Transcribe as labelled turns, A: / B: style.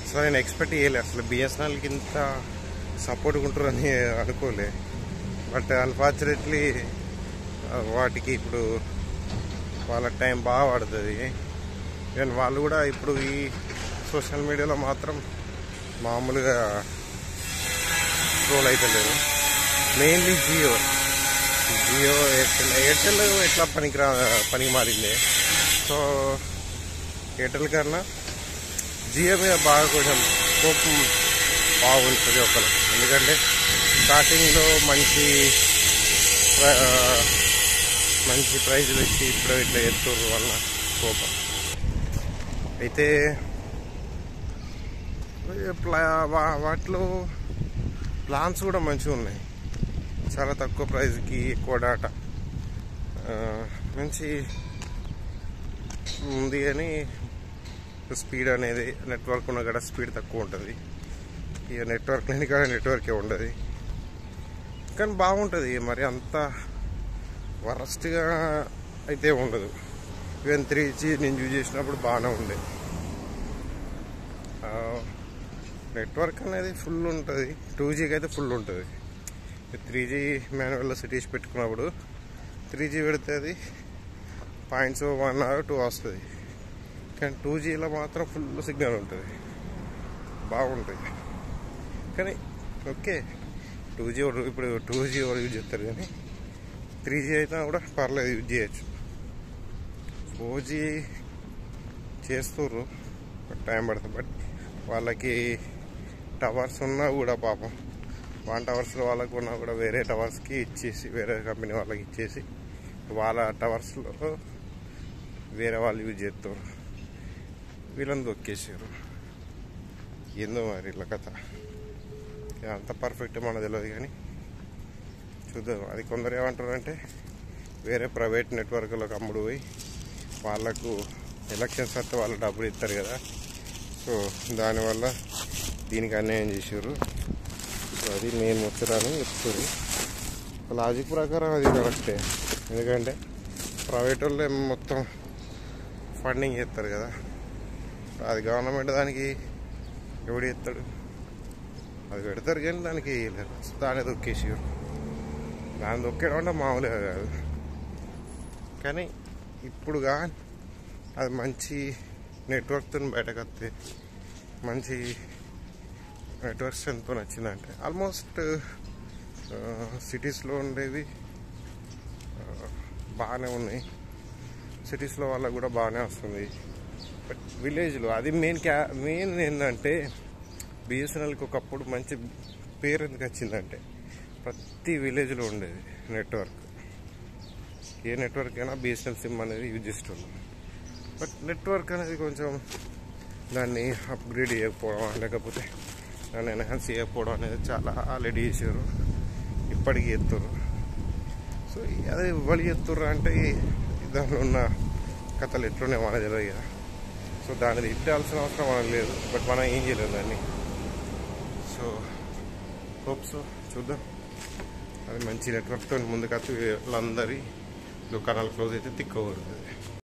A: so నేను expect చేయలే అసలు బిఎస్ఎన్ఎల్కి ఇంత సపోర్ట్గా ఉంటారని అనుకోలే బట్ అన్ఫార్చునేట్లీ వాటికి ఇప్పుడు వాళ్ళ టైం బాగా పడుతుంది ఈవెన్ వాళ్ళు కూడా ఇప్పుడు ఈ సోషల్ మీడియాలో మాత్రం మామూలుగా ట్రోల్ అవుతలేదు మెయిన్లీ జియో జియో ఎయిర్టెల్ ఎయిర్టెల్ ఎట్లా పనికి రా పనికి మారింది సో ఎయిర్టెల్ కన్నా జియో మీద బాగా కొంచెం కోపం బాగుంది ప్రతి ఒక్కరు ఎందుకంటే స్టార్టింగ్లో మంచి ప్ర- ఆ, మంచి ప్రైజ్ పెట్టి ఇప్పుడు ఇట్లా ఎత్తుర్రు వల్ల కోపం అయితే ప్లా- వా- వాటిలో ప్లాన్స్ కూడా మంచిగా ఉన్నాయి చాలా తక్కువ ప్రైస్కి ఎక్కువ డాటా ఆ, మంచి ఉంది అని స్పీడ్ అనేది నెట్వర్క్ ఉన్న కాడ స్పీడ్ తక్కువ ఉంటుంది ఇక నెట్వర్క్ లేని కాడ నెట్వర్కే ఉండదు కానీ బాగుంటుంది మరి అంత వరస్ట్గా అయితే ఉండదు ఈవెన్ త్రీ జీ నేను యూజ్ చేసినప్పుడు బాగానే ఉండే నెట్వర్క్ అనేది ఫుల్ ఉంటుంది టూ జీకి అయితే ఫుల్ ఉంటుంది త్రీ జీ మాన్యువల్లో సిటీస్ పెట్టుకున్నప్పుడు త్రీ జీ పెడితే అది పాయింట్స్ వన్ అవర్ టూ వస్తుంది కానీ టూ జీలో మాత్రం ఫుల్ సిగ్నల్ ఉంటుంది బాగుంటుంది కానీ ఓకే టూ జీ ఇప్పుడు టూ జీ ఎవరు యూజ్ చేస్తారు కానీ త్రీ జీ అయితే కూడా పర్లేదు యూజ్ చేయొచ్చు ఫోర్ జీ చేస్తుర్రు టైం పడుతుంది బట్ వాళ్ళకి టవర్స్ ఉన్నా కూడా పాపం వన్ టవర్స్లో వాళ్ళకు ఉన్నా కూడా వేరే టవర్స్కి ఇచ్చేసి వేరే కంపెనీ వాళ్ళకి ఇచ్చేసి వాళ్ళ టవర్స్లో వేరే వాళ్ళు యూజ్ చేస్తారు వీళ్ళని దొక్కేసారు ఏందో మరి ఇలా కథ ఇక అంత పర్ఫెక్ట్ మనకు తెలియదు కానీ చూద్దాం అది కొందరు ఏమంటారు అంటే వేరే ప్రైవేట్ నెట్వర్క్లకు అమ్ముడు పోయి వాళ్ళకు ఎలక్షన్స్ వస్తే వాళ్ళు డబ్బులు ఇస్తారు కదా సో దానివల్ల దీనికి అన్యాయం చేసారు సో అది నేను ముచ్చరాని చెప్తుంది లాజిక్ ప్రకారం అది కరెక్టే ఎందుకంటే ప్రైవేట్ వాళ్ళే మొత్తం ఫండింగ్ చేస్తారు కదా అది గవర్నమెంట్ దానికి ఎవడు చేస్తాడు అది పెడతారు కానీ దానికి వేయలేరు సో దాన్ని దొక్కేసారు దాన్ని దొక్కేయడం అంటే మామూలుగా కాదు కానీ ఇప్పుడు కానీ అది మంచి నెట్వర్క్తో బయటకు వస్తే మంచి నెట్వర్క్ స్ట్రెంత్తో వచ్చిందంటే ఆల్మోస్ట్ సిటీస్లో ఉండేవి ఆ, బాగానే ఉన్నాయి సిటీస్లో వాళ్ళకు కూడా బాగానే వస్తుంది బట్ విలేజ్లో అది మెయిన్ క్యా మెయిన్ ఏంటంటే బిఎస్ఎన్ఎల్కి ఒకప్పుడు మంచి పేరు ఎందుకు వచ్చిందంటే ప్రతి విలేజ్లో ఉండేది నెట్వర్క్ ఏ నెట్వర్క్ అయినా బిఎస్ఎన్ఎల్ సిమ్ అనేది యూజ్ చేస్తున్నాం బట్ నెట్వర్క్ అనేది కొంచెం దాన్ని అప్గ్రేడ్ చేయకపోవడం లేకపోతే దాన్ని ఎన్హాన్స్ చేయకపోవడం అనేది చాలా ఆల్రెడీ చేశారు ఇప్పటికీ ఎత్తురు సో అదే ఇవ్వాలి ఎత్తుర్రు అంటే ఈ- దానిలో ఉన్న కథలు ఎట్లున్నాయి మనకు తెలియదు కదా సో దాన్ని తిట్టాల్సిన అవసరం మనకు లేదు బట్ మనం ఏం చేయలేము దాన్ని సో హోప్ సో చూద్దాం అది మంచి నెట్వర్క్తో ముందుకు వచ్చి వాళ్ళందరి దుకాణాలు క్లోజ్ అయితే తిక్కబడుతుంది